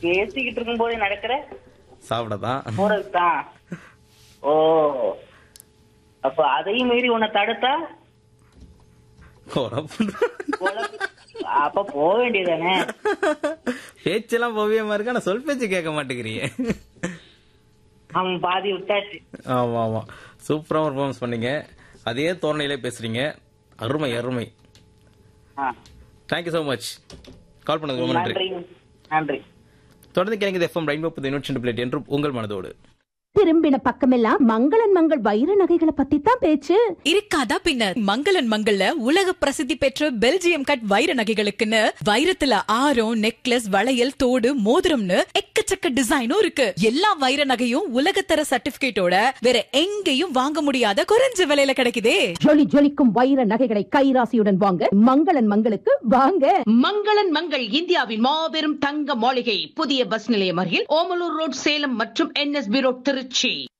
பேசிக்கிட்டு இருக்கும் போதே நடக்கிற சாப்பிடதான் போறதுதான் ஓ அப்ப அதையும் மீறி உன்னை தடுத்தா குழப்பு. குழப்பி- அப்ப போக வேண்டியதானே பேச்செல்லாம் பவ்யமா இருக்கு ஆனா சொல் பேச்சு கேட்க மாட்டேங்கிறீங்க அவன் பாதி விட்டாச்சு ஆமா ஆமா சூப்பரா பர்ஃபார்மன்ஸ் பண்ணீங்க அதே தோரணையிலே பேசுறீங்க அருமை அருமை ஆ, தேங்க்யூ so மச் கால் பண்ணது ரொம்ப நன்றி நன்றி நன்றி தொடர்ந்து கிடைக்கிறது எஃப்எம் ரெயின்போ புது நூற்றி பிளேட் என்று உங்கள் மனதோடு திரும்பின பக்கமெல்லாம் மங்களன் மங்கள் வைர நகைகளை பத்தி தான் பேச்சு இருக்காதா பின்ன மங்களன் மங்கள்ல உலக பிரசித்தி பெற்ற பெல்ஜியம் கட் வைர நகைகளுக்குன்னு வைரத்துல ஆரம் நெக்லஸ் வளையல் தோடு மோதிரம்னு எக்கச்சக்க டிசைனும் இருக்கு எல்லா வைர நகையும் உலகத்தர சர்டிபிகேட்டோட வேற எங்கேயும் வாங்க முடியாத குறைஞ்ச விலையில கிடைக்குதே ஜொலி ஜொலிக்கும் வைர நகைகளை கைராசியுடன் வாங்க மங்களன் மங்களுக்கு வாங்க மங்களன் மங்கள் இந்தியாவின் மாபெரும் தங்க மாளிகை புதிய பஸ் நிலையம் அருகில் ஓமலூர் ரோட் சேலம் மற்றும் என்எஸ்பி ரோட் திருச்சி